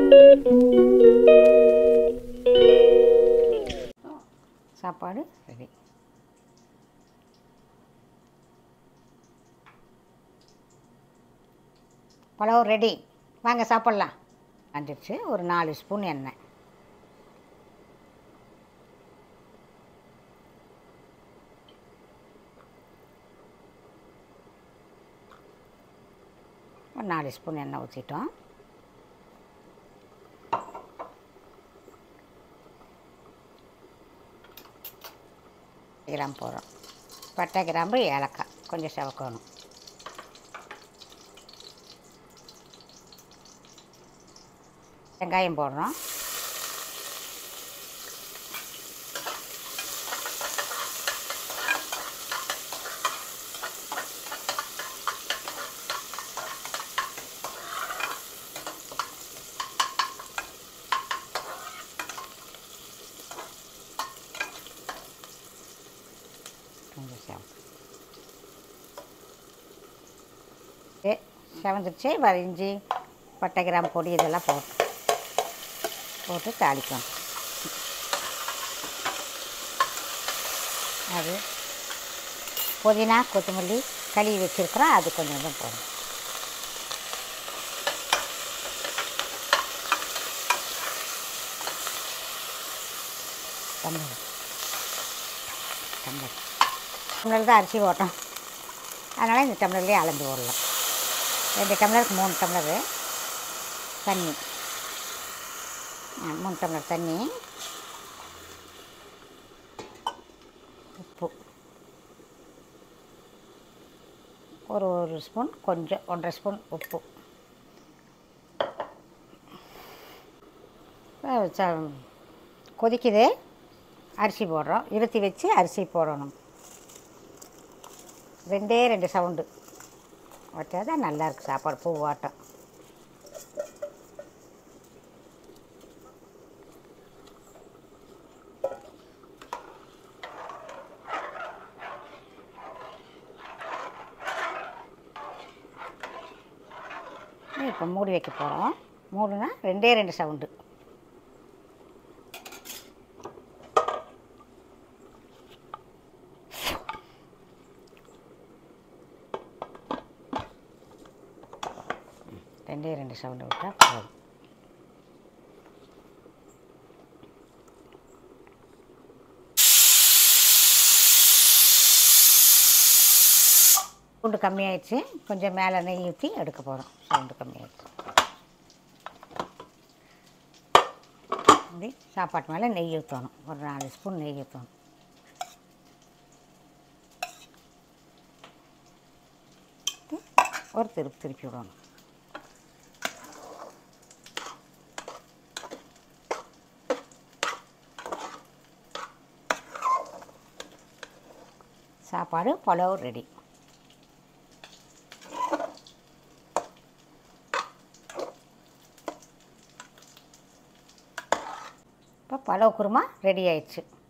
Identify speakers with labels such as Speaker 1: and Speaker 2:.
Speaker 1: சாப்பாடு ரெடி பழம் ரெடி வாங்க சாப்பிட்லாம் வந்துடுச்சு ஒரு நாலு ஸ்பூன் எண்ணெய் ஒரு நாலு ஸ்பூன் எண்ணெய் ஊற்றிட்டோம் கிராம் போடுறோம் பட்டை கிராம்பு ஏலக்காய் கொஞ்சம் செவக்கணும் வெங்காயம் போடுறோம் கொஞ்சம் செவக்கு ஏ செவந்துருச்சு வர இஞ்சி பட்டை கிராம் பொடி இதெல்லாம் போட்டு போட்டு தாளிக்கணும் அது புதினா கொத்தமல்லி கழுவி வச்சுருக்குறோம் அது கொஞ்சம் கொஞ்சம் போடணும் டம்ளர் டம்ளர் டம்ளர் தான் அரிசி ஓட்டம் அதனால் இந்த டம்ளர்லேயே அளந்து ஓடலாம் ரெண்டு டம்ளருக்கு மூணு டம்ளரு தண்ணி ஆ, மூணு டம்ளர் தண்ணி உப்பு ஒரு ஒரு ஸ்பூன் கொஞ்சம் ஒன்றரை ஸ்பூன் உப்பு அஹ் ச- கொதிக்குது அரிசி போடுறோம் இருத்தி வச்சு அரிசி போடணும் ரெண்டே ரெண்டு சவுண்டு வச்சா தான் நல்லாயிருக்கு சாப்பாடு பூவாட்டம் இப்போ மூடி வைக்க போகிறோம் மூடுனா ரெண்டே ரெண்டு சவுண்டு ரெண்டே ரெண்டு சவுண்டு விட்டால் போதும் சவுண்டு கம்மியாயிடுச்சு கொஞ்சம் மேலே நெய் ஊற்றி எடுக்க போகிறோம் சவுண்டு கம்மியாயிடுச்சு இப்படி சாப்பாட்டு மேலே நெய் ஊற்றணும் ஒரு நாலு ஸ்பூன் நெய் ஊற்றணும் ஒரு திருப்பி திருப்பி விடணும் சாப்பாடு புலவு ரெடி இப்போ பலவ் குருமா ரெடி ஆயிடுச்சு